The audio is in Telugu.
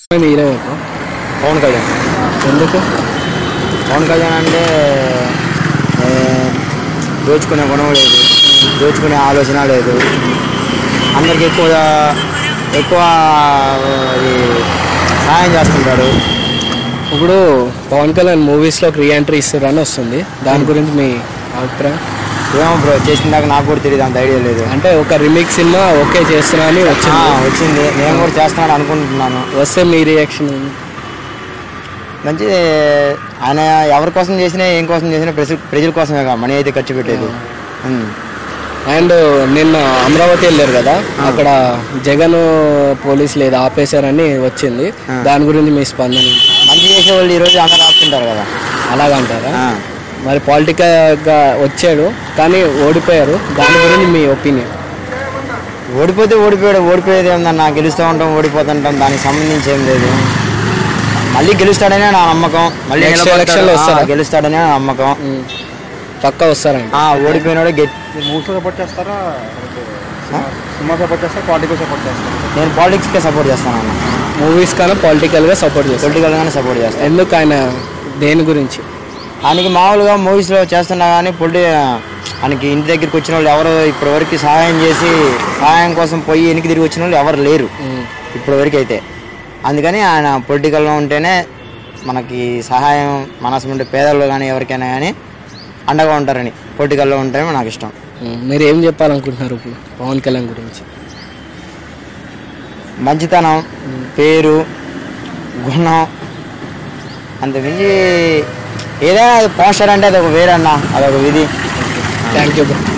హీరో ఎక్కువ పవన్ కళ్యాణ్ ఎందుకు పవన్ కళ్యాణ్ అంటే ఏ, దోచుకునే గుణం లేదు దోచుకునే ఆలోచన లేదు అందరికి ఎక్కువ ఎక్కువ అది సహాయం చేస్తుంటాడు ఇప్పుడు పవన్ కళ్యాణ్ మూవీస్లోకి రీఎంట్రీ ఇస్తారని వస్తుంది దాని గురించి మీ అభిప్రాయం ఏమో బ్రో చేసిన దాకా నాకు కూడా తెలియదు అంత ఐడియా లేదు అంటే ఒక రిమిక్ సినిమా ఓకే చేస్తున్నా అని ఆ, వచ్చింది వచ్చింది నేను కూడా చేస్తున్నాను అనుకుంటున్నాను వస్తే మీ రియాక్షన్ మంచి ఆయన ఎవరి కోసం చేసినా ఏం కోసం చేసినా ప్రజల ప్రజల కోసమే కదా మనీ అయితే ఖర్చు పెట్టేది ఉమ్. అండ్ నిన్న అమరావతి వెళ్ళారు కదా అక్కడ జగన్ పోలీసులు ఏదో ఆపేశారని వచ్చింది దాని గురించి మీ స్పందన ఏంటి? మంచి చేసే వాళ్ళు ఈరోజు అందరూ ఆపుతుంటారు కదా అలాగంటారా ఆ. మరి పొలిటికల్గా వచ్చాడు కానీ ఓడిపోయారు దాని గురించి మీ ఒపీనియన్ ఓడిపోతే ఓడిపోయాడు ఓడిపోయేది ఏమన్నా గెలుస్తూ ఉంటాం ఓడిపోతుంటాం దానికి సంబంధించి ఏం లేదు మళ్ళీ గెలుస్తాడనే నా నమ్మకం మళ్ళీ Next నిలబడతాడు. election లో వస్తాడా? ఆ, గెలుస్తాడనే నా నమ్మకం పక్కా వస్తారండి ఆ, ఓడిపోయినాడు గెట్ మూవీస్లో సపోర్ట్ చేస్తారా సినిమా సపోర్ట్ చేస్తారా పార్టీకి సపోర్ట్ చేస్తారా నేను పాలిటిక్స్కే సపోర్ట్ చేస్తాను అన్న మూవీస్ కన్నా పొలిటికల్గా సపోర్ట్ చేస్తారు పొలిటికల్గానే సపోర్ట్ చేస్తాను ఎందుకు ఆయన దేని గురించి ఆయనకి మామూలుగా మూవీస్లో చేస్తున్నా కానీ పొలిటి ఆయనకి ఇంటి దగ్గరికి వచ్చిన వాళ్ళు ఎవరు ఇప్పటివరకు సహాయం చేసి సహాయం కోసం పోయి వెనక్కి తిరిగి వచ్చిన వాళ్ళు ఎవరు లేరు ఇప్పటివరకు అయితే అందుకని ఆయన పొలిటికల్లో ఉంటేనే మనకి సహాయం మనసు ఉంటే పేదల్లో కానీ ఎవరికైనా కానీ అండగా ఉంటారని పొలిటికల్లో ఉంటేనే నాకు ఇష్టం ఉమ్, మీరు ఏం చెప్పాలనుకుంటున్నారు ఇప్పుడు పవన్ కళ్యాణ్ గురించి మంచితనం పేరు గుణం అంతమించి ఏదైనా అది పోస్టర్ అంటే అదొక వేరన్నా అదొక విధి థ్యాంక్ యూ